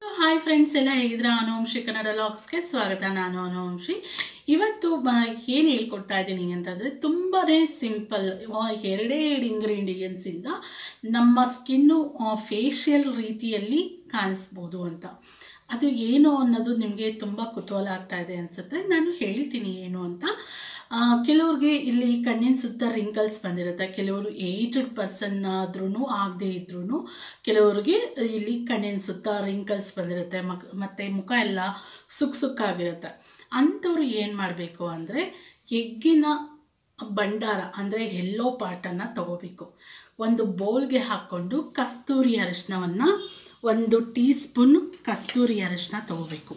hi friends ಎಲ್ಲ ಹೇಗಿದ್ರೆ ಅನುವಂಶಿ ಕನ್ನಡ ಲಾಗ್ಸ್ಗೆ ಸ್ವಾಗತ ನಾನು ಅನುವಂಶಿ ಇವತ್ತು ಏನು ಹೇಳ್ಕೊಡ್ತಾ ಇದ್ದೀನಿ ಅಂತಂದರೆ ತುಂಬಾ ಸಿಂಪಲ್ ಎರಡೇ ಎರಡು ಇಂಗ್ರೀಡಿಯೆಂಟ್ಸಿಂದ ನಮ್ಮ ಸ್ಕಿನ್ನು ಫೇಶಿಯಲ್ ರೀತಿಯಲ್ಲಿ ಕಾಣಿಸ್ಬೋದು ಅಂತ ಅದು ಏನು ಅನ್ನೋದು ನಿಮಗೆ ತುಂಬ ಕುತೂಹಲ ಆಗ್ತಾ ಇದೆ ಅನಿಸುತ್ತೆ ನಾನು ಹೇಳ್ತೀನಿ ಏನು ಅಂತ ಆ, ಕೆಲವ್ರಿಗೆ ಇಲ್ಲಿ ಕಣ್ಣಿನ ಸುತ್ತ ರಿಂಕಲ್ಸ್ ಬಂದಿರುತ್ತೆ ಕೆಲವರು ಏಜ್ಡ್ ಪರ್ಸನ್ ಆದ್ರೂ ಆಗದೆ ಇದ್ರೂ ಕೆಲವ್ರಿಗೆ ಇಲ್ಲಿ ಕಣ್ಣಿನ ಸುತ್ತ ರಿಂಕಲ್ಸ್ ಬಂದಿರುತ್ತೆ ಮಕ್ ಮತ್ತು ಮುಖ ಎಲ್ಲ ಸುಕ್ ಸುಕ್ಕಾಗಿರುತ್ತೆ ಅಂಥವ್ರು ಏನು ಮಾಡಬೇಕು ಅಂದರೆ ಎಗ್ಗಿನ ಭಂಡಾರ ಅಂದರೆ ಎಲ್ಲೋ ಪಾರ್ಟನ್ನು ತಗೋಬೇಕು ಒಂದು ಬೌಲ್ಗೆ ಹಾಕ್ಕೊಂಡು ಕಸ್ತೂರಿ ಅರಿಶಿನವನ್ನು ಒಂದು ಟೀ ಸ್ಪೂನ್ ಕಸ್ತೂರಿ ಅರಿಶಿನ ತಗೋಬೇಕು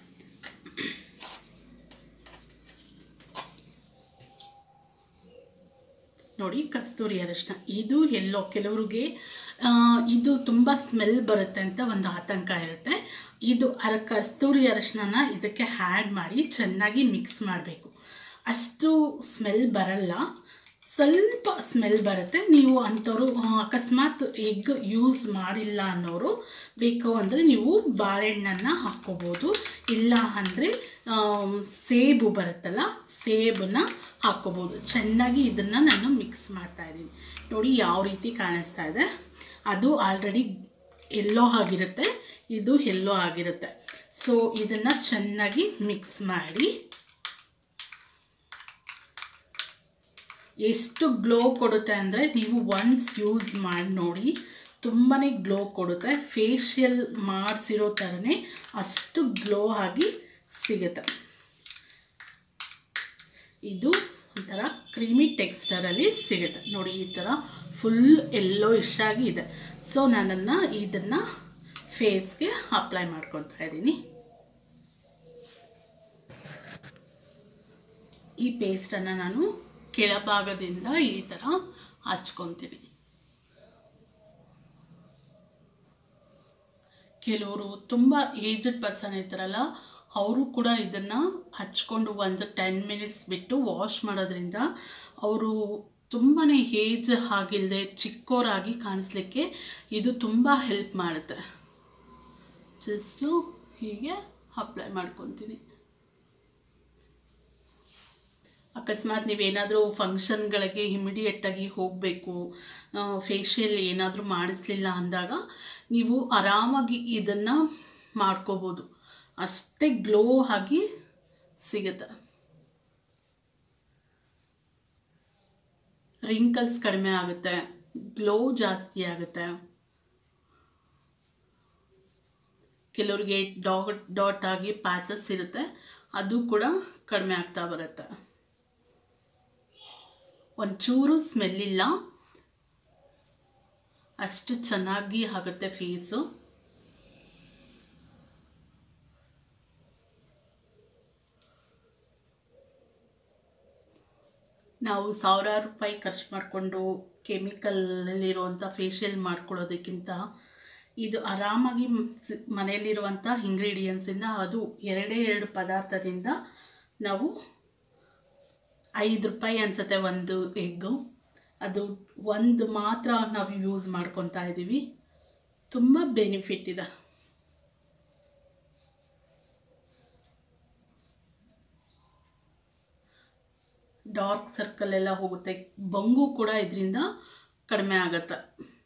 ನೋಡಿ ಕಸ್ತೂರಿ ಅರಿಶಿನ ಇದು ಎಲ್ಲೋ ಕೆಲವ್ರಿಗೆ ಆ, ಇದು ತುಂಬ ಸ್ಮೆಲ್ ಬರುತ್ತೆ ಅಂತ ಒಂದು ಆತಂಕ ಇರುತ್ತೆ ಇದು ಅರ ಕಸ್ತೂರಿ ಅರಿಶಿನ ಇದಕ್ಕೆ ಹ್ಯಾಡ್ ಮಾಡಿ ಚೆನ್ನಾಗಿ ಮಿಕ್ಸ್ ಮಾಡಬೇಕು ಅಷ್ಟು ಸ್ಮೆಲ್ ಬರಲ್ಲ ಸ್ವಲ್ಪ ಸ್ಮೆಲ್ ಬರುತ್ತೆ ನೀವು ಅಂಥವ್ರು ಆ, ಅಕಸ್ಮಾತ್ ಎಗ್ ಯೂಸ್ ಮಾಡಿಲ್ಲ ಅನ್ನೋರು ಬೇಕು ಅಂದರೆ ನೀವು ಬಾಳೆಹಣ್ಣನ್ನು ಹಾಕ್ಕೋಬೋದು ಇಲ್ಲ ಅಂದರೆ ಸೇಬು ಬರುತ್ತಲ್ಲ ಸೇಬನ್ನ ಹಾಕ್ಕೋಬೋದು ಚೆನ್ನಾಗಿ ಇದನ್ನು ನಾನು ಮಿಕ್ಸ್ ಮಾಡ್ತಾ ಇದ್ದೀನಿ ನೋಡಿ ಯಾವ ರೀತಿ ಕಾಣಿಸ್ತಾ ಇದೆ ಅದು ಆಲ್ರೆಡಿ ಎಲ್ಲೋ ಆಗಿರುತ್ತೆ ಇದು ಎಲ್ಲೋ ಆಗಿರುತ್ತೆ ಸೊ ಇದನ್ನು ಚೆನ್ನಾಗಿ ಮಿಕ್ಸ್ ಮಾಡಿ ಎಷ್ಟು ಗ್ಲೋ ಕೊಡುತ್ತೆ ಅಂದರೆ ನೀವು ಒನ್ಸ್ ಯೂಸ್ ಮಾಡಿ ನೋಡಿ ತುಂಬಾ ಗ್ಲೋ ಕೊಡುತ್ತೆ ಫೇಶಿಯಲ್ ಮಾಡಿಸಿರೋ ಥರನೇ ಅಷ್ಟು ಗ್ಲೋ ಆಗಿ ಸಿಗುತ್ತೆ ಇದು ಒಂಥರ ಕ್ರೀಮಿ ಟೆಕ್ಸ್ಟರಲ್ಲಿ ಸಿಗುತ್ತೆ ನೋಡಿ ಈ ಥರ ಫುಲ್ ಎಲ್ಲೋ ಆಗಿ ಇದೆ ಸೊ ನಾನನ್ನು ಇದನ್ನು ಫೇಸ್ಗೆ ಅಪ್ಲೈ ಮಾಡ್ಕೊತಾ ಇದ್ದೀನಿ ಈ ಪೇಸ್ಟನ್ನು ನಾನು ಕೆಳಭಾಗದಿಂದ ಈ ಥರ ಹಚ್ಕೊತೀನಿ ಕೆಲವರು ತುಂಬ ಏಜ್ಡ್ ಪರ್ಸನ್ ಇರ್ತಾರಲ್ಲ ಅವರು ಕೂಡ ಇದನ್ನು ಹಚ್ಕೊಂಡು ಒಂದು ಟೆನ್ ಮಿನಿಟ್ಸ್ ಬಿಟ್ಟು ವಾಶ್ ಮಾಡೋದ್ರಿಂದ ಅವರು ತುಂಬಾ ಏಜ್ ಆಗಿಲ್ಲದೆ ಚಿಕ್ಕೋರಾಗಿ ಕಾಣಿಸ್ಲಿಕ್ಕೆ ಇದು ತುಂಬ ಹೆಲ್ಪ್ ಮಾಡುತ್ತೆ ಜಸ್ಟು ಹೀಗೆ ಅಪ್ಲೈ ಮಾಡ್ಕೊತೀನಿ ಅಕಸ್ಮಾತ್ ನೀವೇನಾದರೂ ಫಂಕ್ಷನ್ಗಳಿಗೆ ಇಮಿಡಿಯೇಟಾಗಿ ಹೋಗಬೇಕು ಫೇಶಿಯಲ್ ಏನಾದರೂ ಮಾಡಿಸ್ಲಿಲ್ಲ ಅಂದಾಗ ನೀವು ಆರಾಮಾಗಿ ಇದನ್ನು ಮಾಡ್ಕೋಬೋದು ಅಷ್ಟೇ ಗ್ಲೋ ಆಗಿ ಸಿಗುತ್ತೆ ರಿಂಕಲ್ಸ್ ಕಡಿಮೆ ಆಗುತ್ತೆ ಗ್ಲೋ ಜಾಸ್ತಿ ಆಗುತ್ತೆ ಕೆಲವ್ರಿಗೆ ಡಾಟ್ ಡಾಟ್ ಆಗಿ ಪ್ಯಾಚಸ್ ಇರುತ್ತೆ ಅದು ಕೂಡ ಕಡಿಮೆ ಆಗ್ತಾ ಬರುತ್ತೆ ಒಂಚೂರು ಸ್ಮೆಲ್ ಇಲ್ಲ ಅಷ್ಟು ಚೆನ್ನಾಗಿ ಆಗುತ್ತೆ ಫೇಸು ನಾವು ಸಾವಿರಾರು ರೂಪಾಯಿ ಖರ್ಚು ಮಾಡಿಕೊಂಡು ಕೆಮಿಕಲಲ್ಲಿರುವಂಥ ಫೇಶಿಯಲ್ ಮಾಡ್ಕೊಳ್ಳೋದಕ್ಕಿಂತ ಇದು ಆರಾಮಾಗಿ ಸ್- ಮನೆಯಲ್ಲಿರುವಂಥ ಇಂಗ್ರೀಡಿಯೆಂಟ್ಸಿಂದ ಅದು ಎರಡೇ ಎರಡು ಪದಾರ್ಥದಿಂದ ನಾವು ಐದು ರೂಪಾಯಿ ಅನಿಸುತ್ತೆ ಒಂದು ಎಗ್ಗು ಅದು ಒಂದು ಮಾತ್ರ ನಾವು ಯೂಸ್ ಮಾಡ್ಕೊತಾ ಇದ್ದೀವಿ ತುಂಬ ಬೆನಿಫಿಟ್ ಇದೆ ಡಾರ್ಕ್ ಸರ್ಕಲ್ ಎಲ್ಲ ಹೋಗುತ್ತೆ ಬಂಗು ಕೂಡ ಇದರಿಂದ ಕಡಿಮೆ ಆಗತ್ತೆ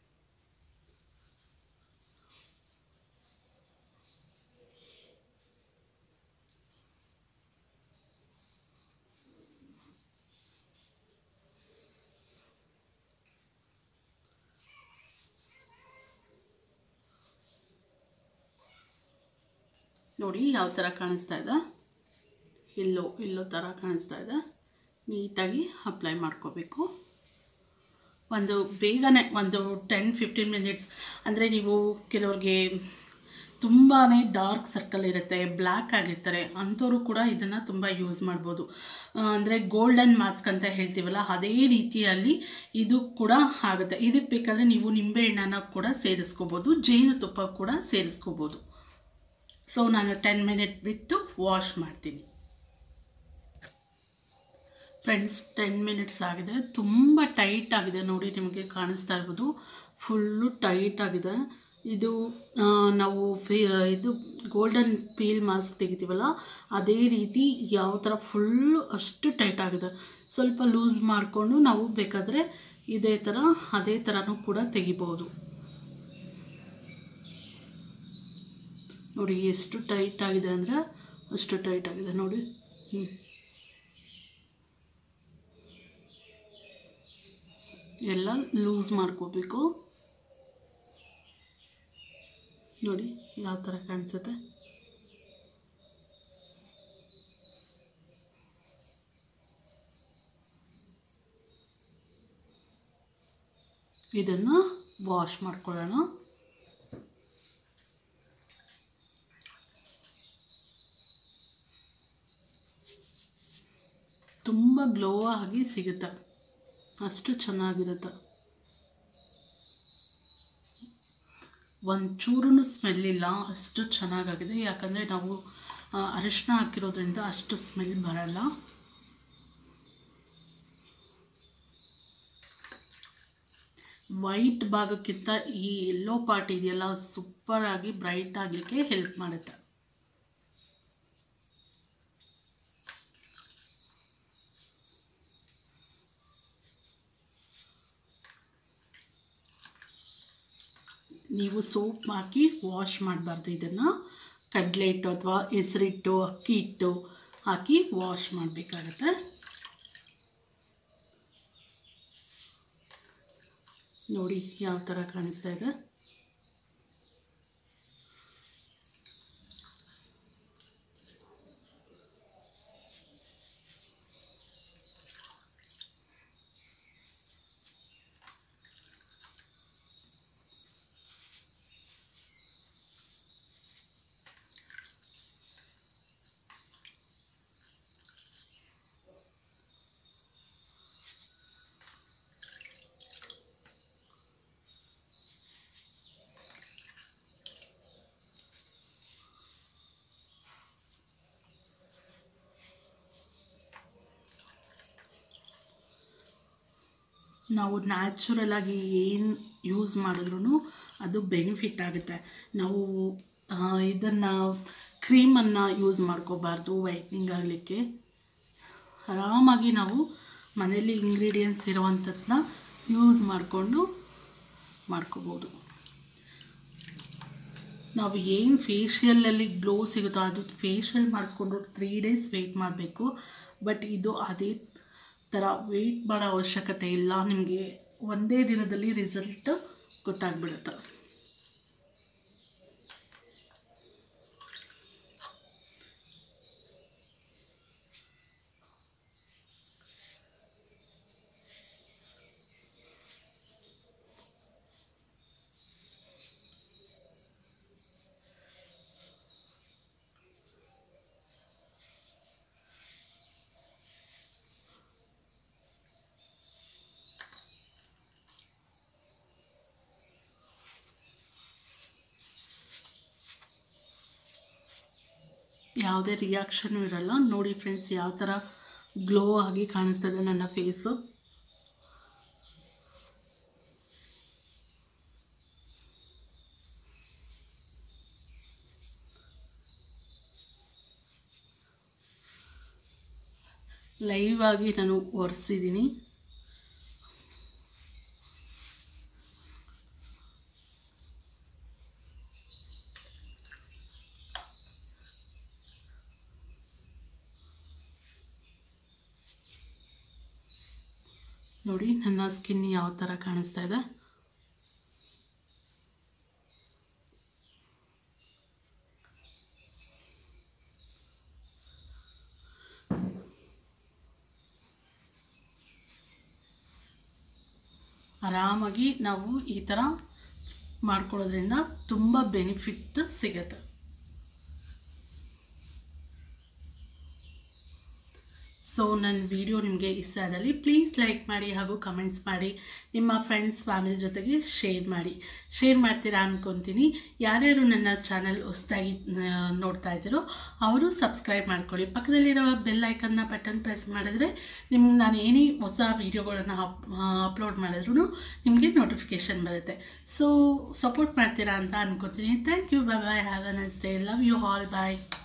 ನೋಡಿ ಯಾವ ಥರ ಕಾಣಿಸ್ತಾ ಇದೆ ಎಲ್ಲೋ ಎಲ್ಲೋ ಥರ ಕಾಣಿಸ್ತಾ ಇದೆ ನೀಟಾಗಿ ಅಪ್ಲೈ ಮಾಡ್ಕೋಬೇಕು ಒಂದು ಬೇಗನೆ ಒಂದು ಟೆನ್ ಫಿಫ್ಟೀನ್ ಮಿನಿಟ್ಸ್ ಅಂದರೆ ನೀವು ಕೆಲವ್ರಿಗೆ ತುಂಬಾ ಡಾರ್ಕ್ ಸರ್ಕಲ್ ಇರುತ್ತೆ ಬ್ಲ್ಯಾಕ್ ಆಗಿರ್ತಾರೆ ಅಂಥವ್ರು ಕೂಡ ಇದನ್ನು ತುಂಬ ಯೂಸ್ ಮಾಡ್ಬೋದು ಅಂದರೆ ಗೋಲ್ಡನ್ ಮಾಸ್ಕ್ ಅಂತ ಹೇಳ್ತೀವಲ್ಲ ಅದೇ ರೀತಿಯಲ್ಲಿ ಇದು ಕೂಡ ಆಗುತ್ತೆ ಇದಕ್ಕೆ ಬೇಕಾದರೆ ನೀವು ನಿಂಬೆಹಣ್ಣನ್ನು ಕೂಡ ಸೇರಿಸ್ಕೋಬೋದು ಜೇನುತುಪ್ಪ ಕೂಡ ಸೇರಿಸ್ಕೋಬೋದು ಸೊ ನಾನು ಟೆನ್ ಮಿನಿಟ್ ಬಿಟ್ಟು ವಾಶ್ ಮಾಡ್ತೀನಿ ಫ್ರೆಂಡ್ಸ್ ಟೆನ್ ಮಿನಿಟ್ಸ್ ಆಗಿದೆ ತುಂಬ ಟೈಟ್ ಆಗಿದೆ ನೋಡಿ ನಿಮಗೆ ಕಾಣಿಸ್ತಾ ಇರ್ಬೋದು ಫುಲ್ಲು ಟೈಟ್ ಆಗಿದೆ ಇದು ಆ, ನಾವು ಫೇ ಇದು ಗೋಲ್ಡನ್ ಪೀಲ್ ಮಾಸ್ಕ್ ತೆಗಿತೀವಲ್ಲ ಅದೇ ರೀತಿ ಯಾವ ಥರ ಫುಲ್ಲು ಅಷ್ಟು ಟೈಟ್ ಆಗಿದೆ ಸ್ವಲ್ಪ ಲೂಸ್ ಮಾಡಿಕೊಂಡು ನಾವು ಬೇಕಾದರೆ ಇದೇ ಥರ ಅದೇ ಥರನೂ ಕೂಡ ತೆಗಿಬೋದು ನೋಡಿ ಎಷ್ಟು ಟೈಟ್ ಆಗಿದೆ ಅಂದರೆ ಅಷ್ಟು ಟೈಟ್ ಆಗಿದೆ ನೋಡಿ ಹ್ಞೂ ಎಲ್ಲ ಲೂಸ್ ಮಾಡ್ಕೋಬೇಕು ನೋಡಿ ಯಾವ ಥರ ಕಾಣಿಸುತ್ತೆ ಇದನ್ನು ವಾಶ್ ಮಾಡ್ಕೊಳ್ಳೋಣ ತುಂಬ ಗ್ಲೋ ಆಗಿ ಸಿಗುತ್ತೆ ಅಷ್ಟು ಚೆನ್ನಾಗಿರುತ್ತೆ ಒಂಚೂರು ಸ್ಮೆಲ್ ಇಲ್ಲ ಅಷ್ಟು ಚೆನ್ನಾಗಾಗಿದೆ ಯಾಕಂದರೆ ನಾವು ಆ, ಅರಿಶಿನ ಹಾಕಿರೋದ್ರಿಂದ ಅಷ್ಟು ಸ್ಮೆಲ್ ಬರಲ್ಲ ವೈಟ್ ಭಾಗಕ್ಕಿಂತ ಈ ಎಲ್ಲೋ ಪಾರ್ಟ್ ಇದೆಯಲ್ಲ ಸೂಪರಾಗಿ ಬ್ರೈಟ್ ಆಗಲಿಕ್ಕೆ ಹೆಲ್ಪ್ ಮಾಡುತ್ತೆ ನೀವು ಸೋಪ್ ಹಾಕಿ ವಾಶ್ ಮಾಡಬಾರ್ದು ಇದನ್ನು ಕಡಲೆ ಹಿಟ್ಟು ಅಥವಾ ಹೆಸರಿಟ್ಟು ಅಕ್ಕಿ ಹಿಟ್ಟು ಹಾಕಿ ವಾಶ್ ಮಾಡಬೇಕಾಗತ್ತೆ ನೋಡಿ ಯಾವ ಥರ ಕಾಣಿಸ್ತಾ ಇದೆ ನಾವು ನ್ಯಾಚುರಲ್ ಆಗಿ ಏನು ಯೂಸ್ ಮಾಡಿದ್ರೂ ಅದು ಬೆನಿಫಿಟ್ ಆಗುತ್ತೆ ನಾವು ಇದನ್ನು ಕ್ರೀಮನ್ನು ಯೂಸ್ ಮಾಡ್ಕೋಬಾರ್ದು ವೈಟ್ನಿಂಗ್ ಆಗಲಿಕ್ಕೆ ಆರಾಮಾಗಿ ನಾವು ಮನೇಲಿ ಇಂಗ್ರೀಡಿಯೆಂಟ್ಸ್ ಇರುವಂಥದ್ದನ್ನ ಯೂಸ್ ಮಾಡಿಕೊಂಡು ಮಾಡ್ಕೋಬೋದು ನಾವು ಏನು ಫೇಶಿಯಲಲ್ಲಿ ಗ್ಲೋ ಸಿಗುತ್ತೋ ಅದು ಫೇಶಿಯಲ್ ಮಾಡಿಸ್ಕೊಂಡು ತ್ರೀ ಡೇಸ್ ವೆಯ್ಟ್ ಮಾಡಬೇಕು ಬಟ್ ಇದು ಅದೇ ಥರ ವೆಯ್ಟ್ ಮಾಡೋ ಅವಶ್ಯಕತೆ ಇಲ್ಲ ನಿಮಗೆ ಒಂದೇ ದಿನದಲ್ಲಿ ರಿಸಲ್ಟ್ ಗೊತ್ತಾಗ್ಬಿಡುತ್ತೆ ಯಾವುದೇ ರಿಯಾಕ್ಷನು ಇರಲ್ಲ ನೋಡಿ ಫ್ರೆಂಡ್ಸ್ ಯಾವ ಥರ ಗ್ಲೋ ಆಗಿ ಕಾಣಿಸ್ತದೆ ನನ್ನ ಫೇಸು ಲೈವ್ ಆಗಿ ನಾನು ಒರೆಸಿದ್ದೀನಿ ನೋಡಿ ನನ್ನ ಸ್ಕಿನ್ ಯಾವ ಥರ ಕಾಣಿಸ್ತಾ ಇದೆ ಆರಾಮಾಗಿ ನಾವು ಈ ಥರ ಮಾಡ್ಕೊಳ್ಳೋದ್ರಿಂದ ತುಂಬ ಬೆನಿಫಿಟ್ ಸಿಗುತ್ತೆ ಸೊ ಸೊ ನನ್ನ ವಿಡಿಯೋ ನಿಮಗೆ ಇಷ್ಟ ಆದಲ್ಲಿ ಪ್ಲೀಸ್ ಲೈಕ್ ಮಾಡಿ ಹಾಗೂ ಕಮೆಂಟ್ಸ್ ಮಾಡಿ ನಿಮ್ಮ ಫ್ರೆಂಡ್ಸ್ ಫ್ಯಾಮಿಲಿ ಜೊತೆಗೆ ಶೇರ್ ಮಾಡಿ ಶೇರ್ ಮಾಡ್ತೀರಾ ಅನ್ಕೊತೀನಿ ಯಾರ್ಯಾರು ನನ್ನ ಚಾನಲ್ ಹೊಸ್ದಾಗಿ ಆ, ನೋಡ್ತಾ ಇದ್ದೀರೋ ಅವರು ಸಬ್ಸ್ಕ್ರೈಬ್ ಮಾಡ್ಕೊಳ್ಳಿ ಪಕ್ಕದಲ್ಲಿರೋ ಬೆಲ್ ಐಕನ್ನ ಬಟನ್ ಪ್ರೆಸ್ ಮಾಡಿದ್ರೆ ನಿಮ್ಗೆ ನಾನು ಏನೇ ಹೊಸ ವೀಡಿಯೋಗಳನ್ನು ಅಪ್ಲೋಡ್ ಮಾಡಿದ್ರು ನಿಮಗೆ ನೋಟಿಫಿಕೇಷನ್ ಬರುತ್ತೆ ಸೊ ಸಪೋರ್ಟ್ ಮಾಡ್ತೀರಾ ಅಂತ ಅನ್ಕೋತೀನಿ thank you bye bye have a nice day love you all bye